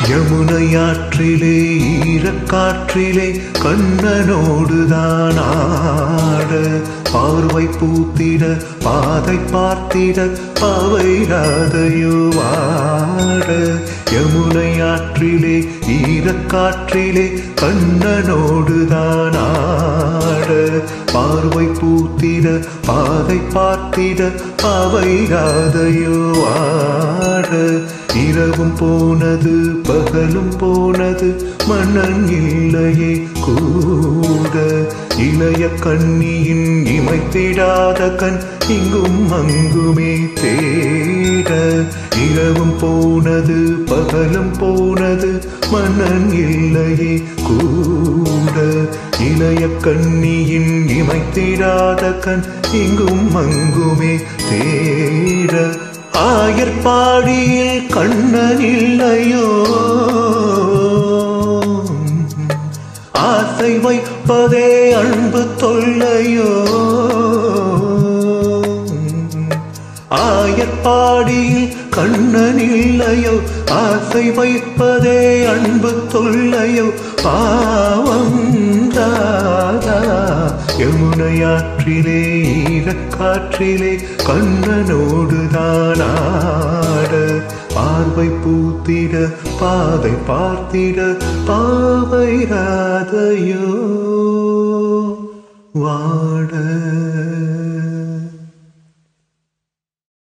யமுனையாற்றிலே ஈரக்காற்றிலே கண்ணனோடுதான் ஆட பார்வை பூத்திட பாதை பார்த்திட பாவை ராதையோ வாட யமுனையாற்றிலே ஈரக்காற்றிலே கண்ணனோடுதான் ஆட பார்வை பூத்திட பாதை பார்த்திட பாவை ராதையோ வாட இரவும் போனது பகலும் போனது மன்னன் இல்லையே கூட இளைய கண்ணியின் இமைத்திடாத கண் இங்கும் அங்குமே தேட இரவும் போனது பகலும் போனது மன்னன் இல்லையே கூட இளைய கண்ணியின் இமைத்திடாத கண் இங்கும் அங்குமே தேட ஆயர்பாடியில் கண்ணன் இல்லையோ ஆசை வைப்பதே அன்பு தொல்லையோ ஆயர்பாடியில் கண்ணன் இல்லையோ ஆசை வைப்பதே அன்பு தொல்லையோ பாவம் தாதா யமுனையாற்றிலே ஈரக்காற்றிலே கண்ணனோடுதான் ஆட பார்வை பூத்திட பாதை பார்த்திட பாவை ராதையோ வா